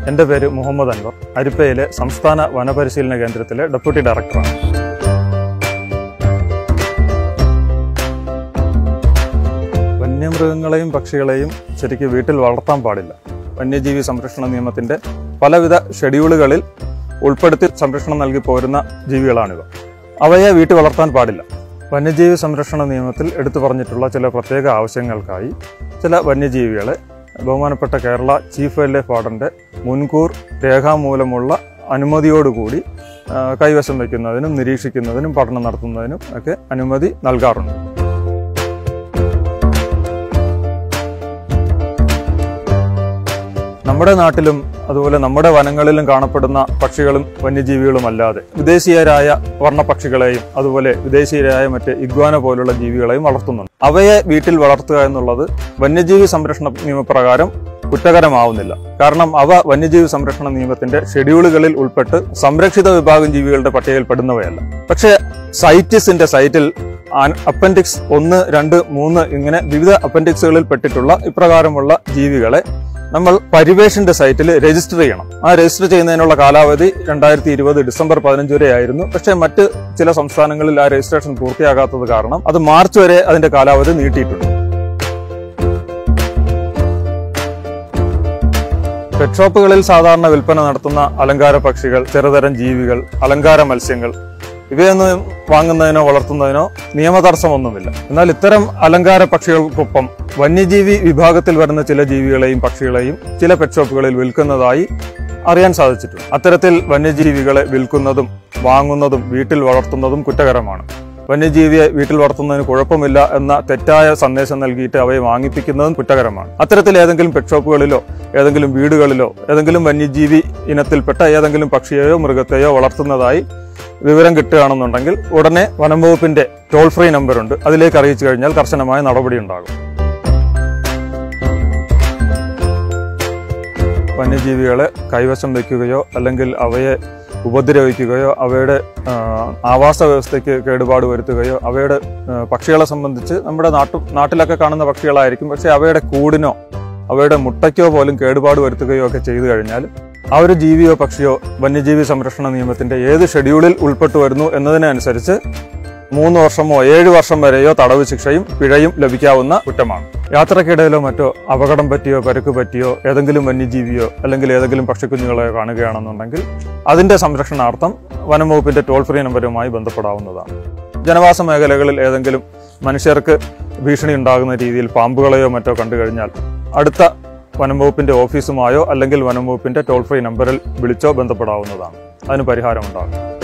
എൻ്റെ പേര് മുഹമ്മദ് അൻവർ അരിപ്പയിലെ സംസ്ഥാന വനപരിശീലന കേന്ദ്രത്തിലെ ഡെപ്യൂട്ടി ഡയറക്ടറാണ് വന്യമൃഗങ്ങളെയും പക്ഷികളെയും ശരിക്കും വീട്ടിൽ വളർത്താൻ പാടില്ല വന്യജീവി സംരക്ഷണ നിയമത്തിന്റെ പലവിധ ഷെഡ്യൂളുകളിൽ ഉൾപ്പെടുത്തി സംരക്ഷണം നൽകി പോരുന്ന ജീവികളാണിവ അവയെ വീട്ടിൽ വളർത്താൻ പാടില്ല വന്യജീവി സംരക്ഷണ നിയമത്തിൽ എടുത്തു പറഞ്ഞിട്ടുള്ള ചില പ്രത്യേക ആവശ്യങ്ങൾക്കായി ചില വന്യജീവികളെ ബഹുമാനപ്പെട്ട കേരള ചീഫ് വൈൽഡ് ലൈഫ് വാർഡന്റെ മുൻകൂർ രേഖാമൂലമുള്ള അനുമതിയോടുകൂടി ആ, കൈവശം വയ്ക്കുന്നതിനും നിരീക്ഷിക്കുന്നതിനും പഠനം നടത്തുന്നതിനും ഒക്കെ അനുമതി നൽകാറുണ്ട് നമ്മുടെ നാട്ടിലും അതുപോലെ നമ്മുടെ വനങ്ങളിലും കാണപ്പെടുന്ന പക്ഷികളും വന്യജീവികളും അല്ലാതെ വിദേശീയരായ വർണ്ണപക്ഷികളെയും അതുപോലെ വിദേശീയരായ മറ്റ് ഇഗ്വാന പോലുള്ള ജീവികളെയും വളർത്തുന്നുണ്ട് അവയെ വീട്ടിൽ വളർത്തുക എന്നുള്ളത് വന്യജീവി സംരക്ഷണ നിയമപ്രകാരം കുറ്റകരമാവുന്നില്ല കാരണം അവ വന്യജീവി സംരക്ഷണ നിയമത്തിന്റെ ഷെഡ്യൂളുകളിൽ ഉൾപ്പെട്ട് സംരക്ഷിത വിഭാഗം ജീവികളുടെ പട്ടികയിൽപ്പെടുന്നവയല്ല പക്ഷേ സൈറ്റിസിന്റെ സൈറ്റിൽ അപ്പൻഡിക്സ് ഒന്ന് രണ്ട് മൂന്ന് ഇങ്ങനെ വിവിധ അപ്പൻഡിക്സുകളിൽ പെട്ടിട്ടുള്ള ഇപ്രകാരമുള്ള ജീവികളെ നമ്മൾ പരിവേഷിന്റെ സൈറ്റിൽ രജിസ്റ്റർ ചെയ്യണം ആ രജിസ്റ്റർ ചെയ്യുന്നതിനുള്ള കാലാവധി രണ്ടായിരത്തി ഇരുപത് ഡിസംബർ പതിനഞ്ച് വരെ ആയിരുന്നു പക്ഷേ മറ്റ് ചില സംസ്ഥാനങ്ങളിൽ ആ രജിസ്ട്രേഷൻ പൂർത്തിയാകാത്തത് കാരണം അത് മാർച്ച് വരെ അതിന്റെ കാലാവധി നീട്ടിയിട്ടുണ്ട് പെറ്റ് ഷോപ്പുകളിൽ സാധാരണ വിൽപ്പന നടത്തുന്ന അലങ്കാര പക്ഷികൾ ചെറുതരം ജീവികൾ അലങ്കാര മത്സ്യങ്ങൾ ഇവയൊന്നും വാങ്ങുന്നതിനോ വളർത്തുന്നതിനോ നിയമതടസ്സമൊന്നുമില്ല എന്നാൽ ഇത്തരം അലങ്കാര പക്ഷികൾക്കൊപ്പം വന്യജീവി വിഭാഗത്തിൽ വരുന്ന ചില ജീവികളെയും പക്ഷികളെയും ചില പെറ്റ് ഷോപ്പുകളിൽ വിൽക്കുന്നതായി അറിയാൻ സാധിച്ചിട്ടുണ്ട് അത്തരത്തിൽ വന്യജീവികളെ വിൽക്കുന്നതും വാങ്ങുന്നതും വീട്ടിൽ വളർത്തുന്നതും കുറ്റകരമാണ് വന്യജീവിയെ വീട്ടിൽ വളർത്തുന്നതിന് കുഴപ്പമില്ല എന്ന തെറ്റായ സന്ദേശം നൽകിയിട്ട് അവയെ വാങ്ങിപ്പിക്കുന്നതും കുറ്റകരമാണ് അത്തരത്തിൽ ഏതെങ്കിലും പെറ്റ് ഷോപ്പുകളിലോ ഏതെങ്കിലും വീടുകളിലോ ഏതെങ്കിലും വന്യജീവി ഇനത്തിൽപ്പെട്ട ഏതെങ്കിലും പക്ഷിയെയോ മൃഗത്തെയോ വളർത്തുന്നതായി വിവരം കിട്ടുകയാണെന്നുണ്ടെങ്കിൽ ഉടനെ വനം വകുപ്പിന്റെ ടോൾ ഫ്രീ നമ്പറുണ്ട് അതിലേക്ക് അറിയിച്ചു കഴിഞ്ഞാൽ കർശനമായ നടപടി ഉണ്ടാകും വന്യജീവികളെ കൈവശം വയ്ക്കുകയോ അല്ലെങ്കിൽ അവയെ ഉപദ്രവിക്കുകയോ അവയുടെ ആ, ആവാസ വ്യവസ്ഥയ്ക്ക് കേടുപാട് വരുത്തുകയോ അവയുടെ ആ, പക്ഷികളെ സംബന്ധിച്ച് നമ്മുടെ നാട്ടു നാട്ടിലൊക്കെ കാണുന്ന പക്ഷികളായിരിക്കും പക്ഷേ അവയുടെ കൂടിനോ അവയുടെ മുട്ടയ്ക്കോ പോലും കേടുപാട് വരുത്തുകയോ ഒക്കെ ചെയ്തു കഴിഞ്ഞാൽ ആ ഒരു ജീവിയോ പക്ഷിയോ വന്യജീവി സംരക്ഷണ നിയമത്തിന്റെ ഏത് ഷെഡ്യൂളിൽ ഉൾപ്പെട്ടു വരുന്നു എന്നതിനനുസരിച്ച് മൂന്ന് വർഷമോ ഏഴ് വർഷം വരെയോ തടവ് ശിക്ഷയും പിഴയും ലഭിക്കാവുന്ന കുറ്റമാണ് യാത്രക്കിടയിലോ മറ്റോ അപകടം പറ്റിയോ പരുക്ക് പറ്റിയോ ഏതെങ്കിലും വന്യജീവിയോ അല്ലെങ്കിൽ ഏതെങ്കിലും പക്ഷിക്കുഞ്ഞുങ്ങളെയോ കാണുകയാണെന്നുണ്ടെങ്കിൽ അതിന്റെ സംരക്ഷണാർത്ഥം വനം വകുപ്പിന്റെ ടോൾ ഫ്രീ നമ്പറുമായി ബന്ധപ്പെടാവുന്നതാണ് ജനവാസ മേഖലകളിൽ ഏതെങ്കിലും മനുഷ്യർക്ക് ഭീഷണി ഉണ്ടാകുന്ന രീതിയിൽ പാമ്പുകളെയോ മറ്റോ കണ്ടു കഴിഞ്ഞാൽ അടുത്ത വനം വകുപ്പിന്റെ ഓഫീസുമായോ അല്ലെങ്കിൽ വനം വകുപ്പിന്റെ ടോൾ ഫ്രീ നമ്പറിൽ വിളിച്ചോ ബന്ധപ്പെടാവുന്നതാണ് അതിന് പരിഹാരമുണ്ടാകും